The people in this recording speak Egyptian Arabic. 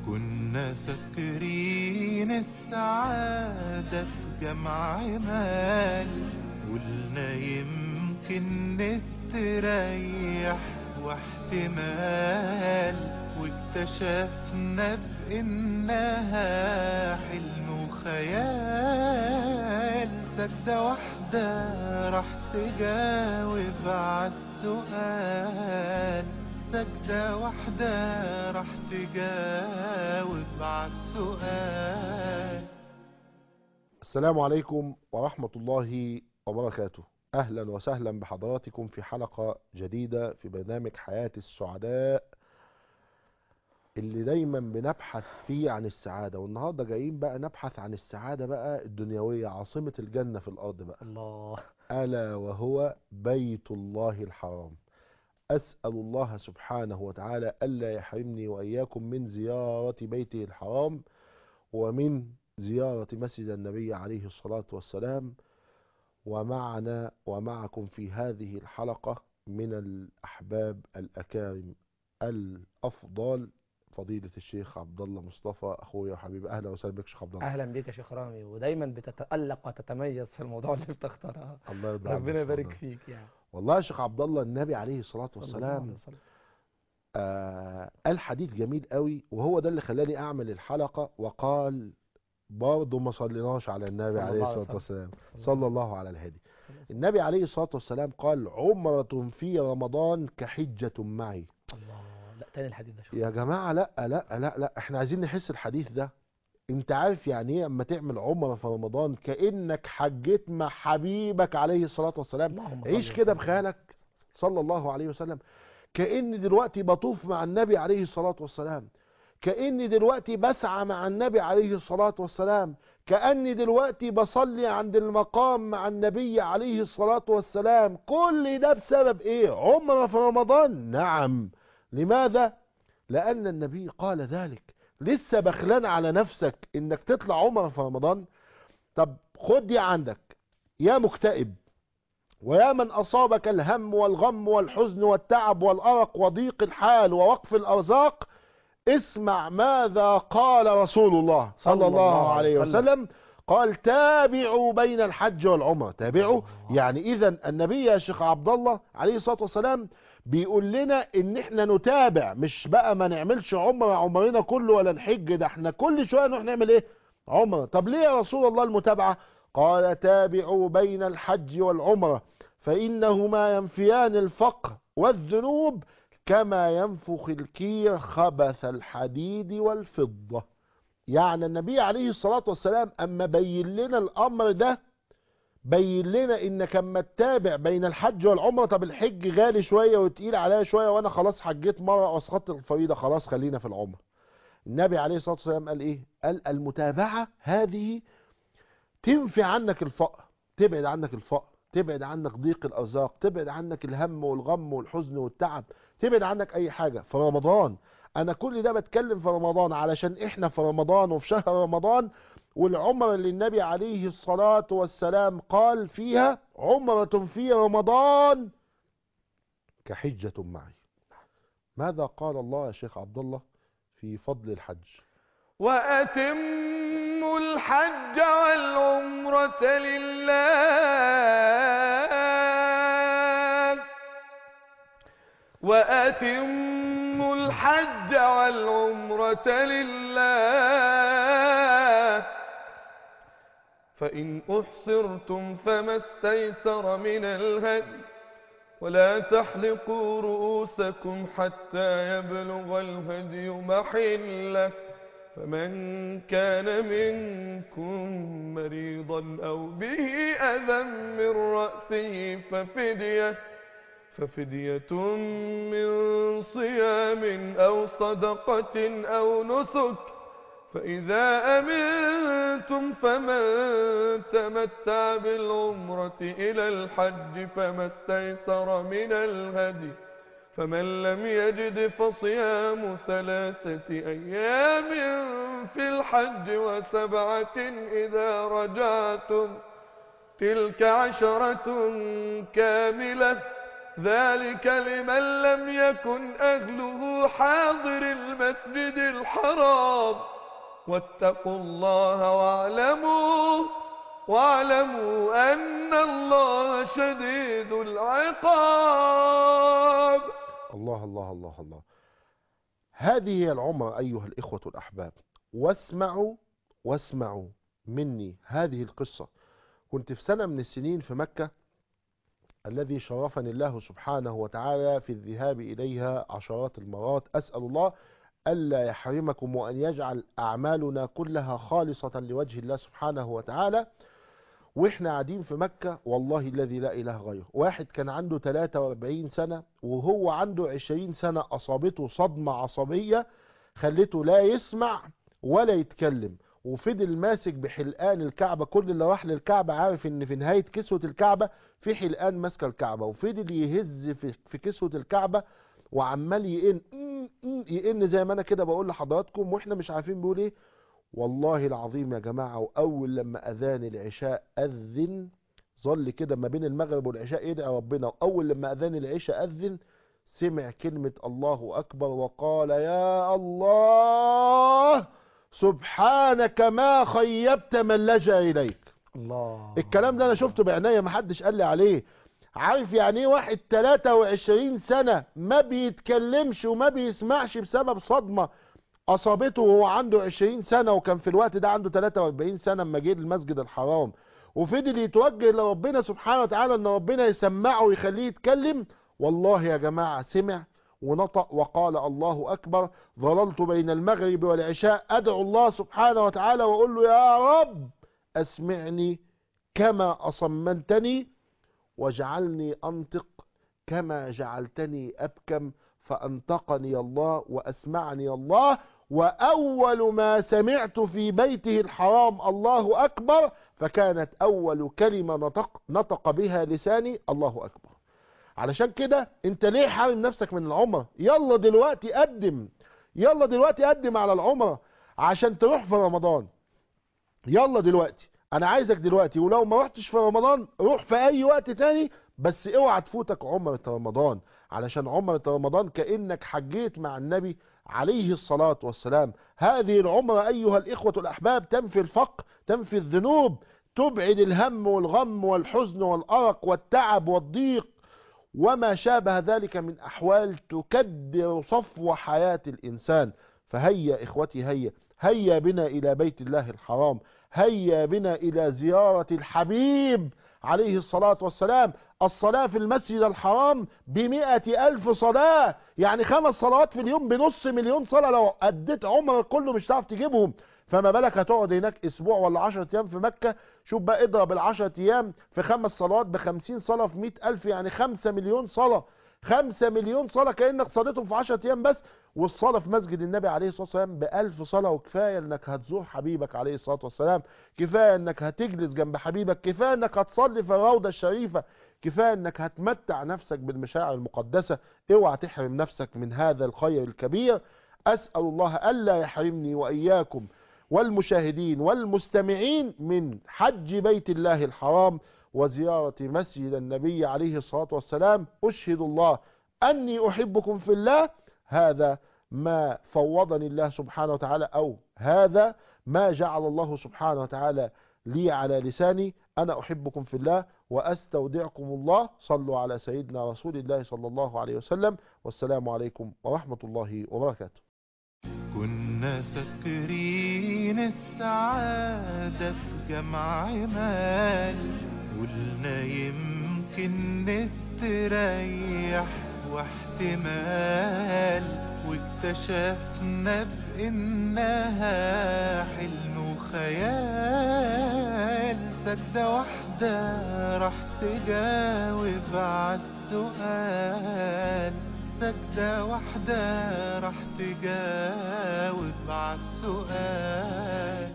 كنا فاكرين السعادة في جمع مال قلنا يمكن نستريح واحتمال واكتشفنا بإنها حلم وخيال سجدة واحدة راح تجاوب عالسؤال سجدة واحدة راح تجاوب عالسؤال السلام عليكم ورحمة الله وبركاته أهلا وسهلا بحضراتكم في حلقة جديدة في برنامج حياة السعداء اللي دايما بنبحث فيه عن السعادة والنهاردة جايين بقى نبحث عن السعادة بقى الدنيوية عاصمة الجنة في الأرض بقى الله ألا وهو بيت الله الحرام أسأل الله سبحانه وتعالى ألا يحرمني وإياكم من زيارة بيته الحرام ومن زيارة مسجد النبي عليه الصلاة والسلام ومعنا ومعكم في هذه الحلقة من الأحباب الأكارم الأفضل فضيلة الشيخ عبد الله مصطفى أخويا وحبيبي أهلا وسهلا بك شيخ عبد الله اهلا بيك يا شيخ رامي ودايما بتتالق وتتميز في الموضوع اللي بتختارها الله يرضى عنك ربنا يا شيخ يبارك عبد الله. فيك يعني والله يا شيخ عبد الله النبي عليه الصلاة صلى الله عليه والسلام وسلم. آه قال حديث جميل قوي وهو ده اللي خلاني اعمل الحلقة وقال برضه ما صليناش على النبي صلى عليه الله عليه الصلاة وسلم. والسلام صلى صلى الله على الهادي صلى الله النبي عليه الصلاة والسلام قال عمرة في رمضان كحجة معي الله لا تاني الحديث ده شوف يا جماعة لا لا لا لا احنا عايزين نحس الحديث ده انت عارف يعني ايه اما تعمل عمرة في رمضان كأنك حجيت مع حبيبك عليه الصلاة والسلام اللهم عيش صل كده وسلم. بخيالك صلى الله عليه وسلم كأني دلوقتي بطوف مع النبي عليه الصلاة والسلام كأني دلوقتي بسعى مع النبي عليه الصلاة والسلام كأني دلوقتي بصلي عند المقام مع النبي عليه الصلاة والسلام كل ده بسبب ايه عمر في رمضان نعم لماذا لأن النبي قال ذلك لسه بخلان على نفسك انك تطلع عمر في رمضان طب خد دي عندك يا مكتئب ويا من أصابك الهم والغم والحزن والتعب والأرق وضيق الحال ووقف الأرزاق اسمع ماذا قال رسول الله صلى الله عليه وسلم قال تابعوا بين الحج والعمرة تابعوا يعني إذا النبي يا شيخ عبد الله عليه الصلاة والسلام بيقول لنا ان احنا نتابع مش بقى ما نعملش عمرة عمرنا كله ولا نحج ده احنا كل شوية نروح نعمل ايه عمرة طب ليه يا رسول الله المتابعة قال تابعوا بين الحج والعمرة فإنهما ينفيان الفقر والذنوب كما ينفخ الكير خبث الحديد والفضة يعني النبي عليه الصلاة والسلام أما بين لنا الأمر ده بين لنا انك اما تتابع بين الحج والعمرة طب الحج غالي شوية وتقيل عليا شوية وانا خلاص حجيت مرة واسقطت الفريضة خلاص خلينا في العمرة النبي عليه الصلاة والسلام قال ايه قال المتابعة هذه تنفي عنك الفقر تبعد عنك الفقر تبعد عنك ضيق الارزاق تبعد عنك الهم والغم والحزن والتعب تبعد عنك اي حاجة في رمضان انا كل ده بتكلم في رمضان علشان احنا في رمضان وفي شهر رمضان والعمرة اللي النبي عليه الصلاة والسلام قال فيها عمرة في رمضان كحجة معي ماذا قال الله يا شيخ عبد الله في فضل الحج وأتموا الحج والعمرة لله وأتموا الحج والعمرة لله فإن أحصرتم فما استيسر من الهدي ولا تحلقوا رؤوسكم حتى يبلغ الهدي محله فمن كان منكم مريضا أو به أذى من رأسه ففدية ففدية من صيام أو صدقة أو نسك فإذا أمنتم فمن تمتع بالعمرة إلى الحج فما استيسر من الهدي فمن لم يجد فصيام ثلاثة أيام في الحج وسبعة إذا رجعتم تلك عشرة كاملة ذلك لمن لم يكن أهله حاضر المسجد الحرام واتقوا الله واعلموا واعلموا أن الله شديد العقاب الله الله الله الله هذه هي العمر أيها الإخوة الأحباب واسمعوا واسمعوا مني هذه القصة كنت في سنة من السنين في مكة الذي شرفني الله سبحانه وتعالى في الذهاب إليها عشرات المرات أسأل الله ألا يحرمكم وأن يجعل أعمالنا كلها خالصة لوجه الله سبحانه وتعالى واحنا قاعدين في مكة والله الذي لا إله غيره واحد كان عنده 43 سنة وهو عنده 20 سنة أصابته صدمة عصبية خلته لا يسمع ولا يتكلم وفضل ماسك بحلقان الكعبة كل اللي راح للكعبة عارف ان في نهاية كسوة الكعبة في حلقان ماسكة الكعبة وفضل يهز في, في كسوة الكعبة وعمال يئن م- م- يئن زي ما انا كده بقول لحضراتكم واحنا مش عارفين بيقول ايه والله العظيم يا جماعة واول لما اذان العشاء اذن ظل كده ما بين المغرب والعشاء يدعي ربنا واول لما اذان العشاء اذن سمع كلمة الله اكبر وقال يا الله سبحانك ما خيبت من لجأ اليك الله الكلام ده انا شفته بعناية محدش قال لي عليه عارف يعني ايه واحد 23 سنة ما بيتكلمش وما بيسمعش بسبب صدمة اصابته وهو عنده 20 سنة وكان في الوقت ده عنده 43 سنة اما جه المسجد الحرام وفضل يتوجه لربنا سبحانه وتعالى ان ربنا يسمعه ويخليه يتكلم والله يا جماعة سمع ونطق وقال الله أكبر ظللت بين المغرب والعشاء أدعو الله سبحانه وتعالى وأقول له يا رب أسمعني كما أصمنتني واجعلني أنطق كما جعلتني أبكم فأنطقني الله وأسمعني الله وأول ما سمعت في بيته الحرام الله أكبر فكانت أول كلمة نطق, نطق بها لساني الله أكبر علشان كده انت ليه حارم نفسك من العمرة يلا دلوقتي قدم يلا دلوقتي قدم على العمرة عشان تروح في رمضان يلا دلوقتي انا عايزك دلوقتي ولو ما رحتش في رمضان روح في اي وقت تاني بس اوعى تفوتك عمرة رمضان علشان عمرة رمضان كأنك حجيت مع النبي عليه الصلاة والسلام هذه العمرة ايها الاخوة الاحباب تنفي الفقر تنفي الذنوب تبعد الهم والغم والحزن والارق والتعب والضيق وما شابه ذلك من أحوال تكدر صفو حياة الإنسان فهيا إخوتي هيا هيا بنا إلى بيت الله الحرام هيا بنا إلى زيارة الحبيب عليه الصلاة والسلام الصلاة في المسجد الحرام بمئة ألف صلاة يعني خمس صلوات في اليوم بنص مليون صلاة لو أديت عمرك كله مش هتعرف تجيبهم فما بالك هتقعد هناك اسبوع ولا عشرة ايام في مكة شوف بقى اضرب العشرة ايام في خمس صلوات بخمسين صلاة في مئة الف يعني خمسة مليون صلاة خمسة مليون صلاة كأنك صليتهم في عشرة ايام بس والصلاة في مسجد النبي عليه الصلاة والسلام بألف صلاة وكفاية انك هتزور حبيبك عليه الصلاة والسلام كفاية انك هتجلس جنب حبيبك كفاية انك هتصلي في الروضة الشريفة كفاية انك هتمتع نفسك بالمشاعر المقدسة اوعى تحرم نفسك من هذا الخير الكبير اسأل الله ألا يحرمني وإياكم والمشاهدين والمستمعين من حج بيت الله الحرام وزيارة مسجد النبي عليه الصلاة والسلام أشهد الله أني أحبكم في الله هذا ما فوضني الله سبحانه وتعالى أو هذا ما جعل الله سبحانه وتعالى لي على لساني أنا أحبكم في الله وأستودعكم الله صلوا على سيدنا رسول الله صلى الله عليه وسلم والسلام عليكم ورحمة الله وبركاته كنا فاكرين السعادة في جمع مال قلنا يمكن نستريح واحتمال واكتشفنا بإنها حلم وخيال سجدة واحدة راح تجاوب عالسؤال سجدة واحدة راح تجاوب عالسؤال